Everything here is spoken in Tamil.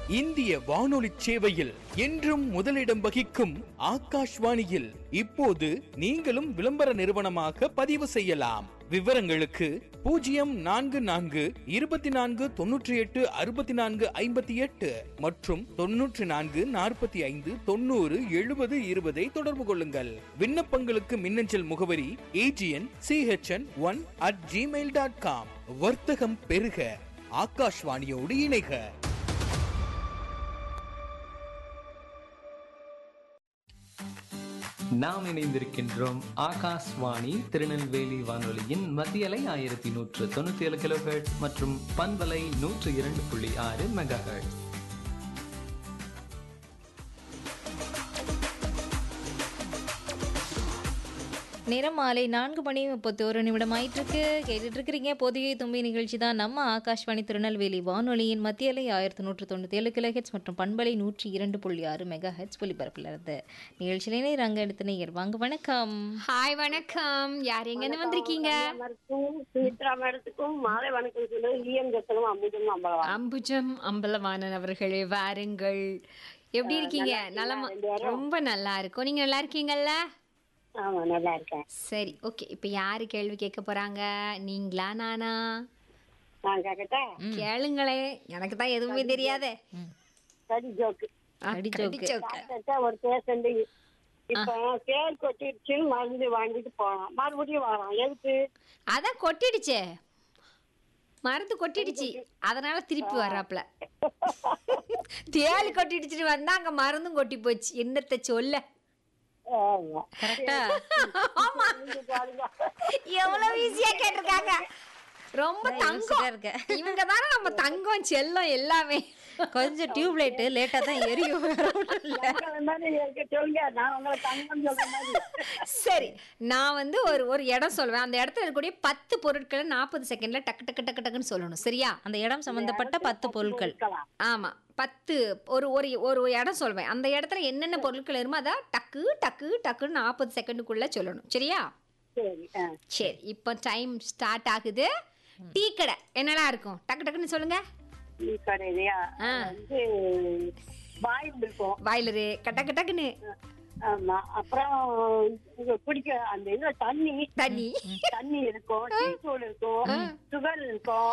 இந்திய வானொலி சேவையில் என்றும் முதலிடம் வகிக்கும் ஆகாஷ்வாணியில் இப்போது நீங்களும் விளம்பர நிறுவனமாக பதிவு செய்யலாம் விவரங்களுக்கு பூஜ்ஜியம் நான்கு நான்கு இருபத்தி நான்கு தொன்னூற்றி எட்டு அறுபத்தி நான்கு ஐம்பத்தி எட்டு மற்றும் தொன்னூற்றி நான்கு நாற்பத்தி ஐந்து தொண்ணூறு எழுபது இருபதை தொடர்பு கொள்ளுங்கள் விண்ணப்பங்களுக்கு மின்னஞ்சல் முகவரி AGN CHN one at Gmail dot com வர்த்தகம் பெருக ஆகாஷ்வாணியோடு இணைக நாம் இணைந்திருக்கின்றோம் ஆகாஷ்வாணி திருநெல்வேலி வானொலியின் மத்தியலை ஆயிரத்தி நூற்று தொண்ணூத்தி ஏழு கிலோஹெர்ட்ஸ் மற்றும் பண்பலை நூற்று இரண்டு புள்ளி ஆறு மெகா நேரம் மாலை நான்கு மணி முப்பத்தோரு நிமிடம் ஆயிட்டிருக்கு கேட்டுட்டு இருக்கிறீங்க பொதிகை தும்பி நிகழ்ச்சி தான் நம்ம ஆகாஷ்வாணி திருநெல்வேலி வானொலியின் மத்திய அலை ஆயிரத்தி நூற்று தொண்ணூற்றி ஏழு கிலோ ஹெட்ஸ் மற்றும் பண்பலை நூற்றி இரண்டு புள்ளி ஆறு மெகா ஹெட்ஸ் ஒலிபரப்பில் இருந்து நிகழ்ச்சியிலே ரங்க எடுத்த நேயர் வாங்க வணக்கம் ஹாய் வணக்கம் யார் எங்கன்னு வந்திருக்கீங்க மேடத்துக்கும் சுமித்ரா மேடத்துக்கும் மாலை வணக்கம் சொல்லு ஈஎம் ஜத்தனும் அம்புஜனும் அம்பலவா அம்புஜம் அம்பலவாணன் அவர்களே வாருங்கள் எப்படி இருக்கீங்க நலமா ரொம்ப நல்லா இருக்கும் நீங்க நல்லா இருக்கீங்கல்ல ஆமா நல்லா இருக்கேன் சரி ஓகே இப்போ யாரு கேள்வி கேட்க போறாங்க நீங்களா நானா நான் கேக்கட்டா கேளுங்களே எனக்கு தான் எதுவுமே தெரியாதே சரி ஜோக்கு ஆ, அடி கடி ஜோக்கு. ஜோக்கு. கேட்டா ஒரு பேஷண்ட் இப்ப தேர் கொட்டிடுச்சுன்னு மருந்து வாங்கிட்டு போனான் மறுபடியும் வரான் எதுக்கு அதான் கொட்டிடுச்சே மருந்து கொட்டிடுச்சு அதனால திருப்பி வர்றாப்ல தேள் கொட்டிடுச்சுட்டு வந்தா அங்க மருந்தும் கொட்டி போச்சு என்னத்த சொல்ல ஆமா. கரெக்டா ஆமா நீங்க பாருங்க. எவ்வளவு ஈஸியா கேட்டிருக்காங்க ரொம்ப தங்கம் இருக்க இவங்க தானே நம்ம தங்கம் செல்லம் எல்லாமே கொஞ்சம் டியூப் லைட்டு லேட்டாக தான் எரியும் வேற ஒண்ணும் இல்ல. உங்களை மாதிரி இருக்க சொல்லுங்க நான் உங்களை தங்கம் சொல்ற மாதிரி சரி நான் வந்து ஒரு ஒரு இடம் சொல்லுவேன் அந்த இடத்துல இருக்கக்கூடிய பத்து பொருட்களை நாற்பது செகண்ட்ல டக்கு டக்கு டக்கு டக்குன்னு சொல்லணும் சரியா அந்த இடம் சம்பந்தப்பட்ட பத்து பொருட்கள் இருக்கலாம். ஆமா பத்து ஒரு ஒரு ஒரு இடம் சொல்வேன் அந்த இடத்துல என்னென்ன பொருட்கள் இருக்குமோ அதை டக்கு டக்கு டக்குன்னு நாற்பது செகண்டுக்குள்ள சொல்லணும் சரியா சரி ஆ. சரி இப்போ டைம் ஸ்டார்ட் ஆகுது டீ கடை என்னடா இருக்கும் டக்கு டக்குன்னு சொல்லுங்க டீ கடையிலயா ஆ. வந்து பாயில் இருக்கும் பாய்லரு டக்கு டக்குன்னு ஆமா அப்புறம் இங்க குடிக்க அந்த இது தண்ணி தண்ணி தண்ணி இருக்கும் டீ தூள் இருக்கும் சுகர் இருக்கும்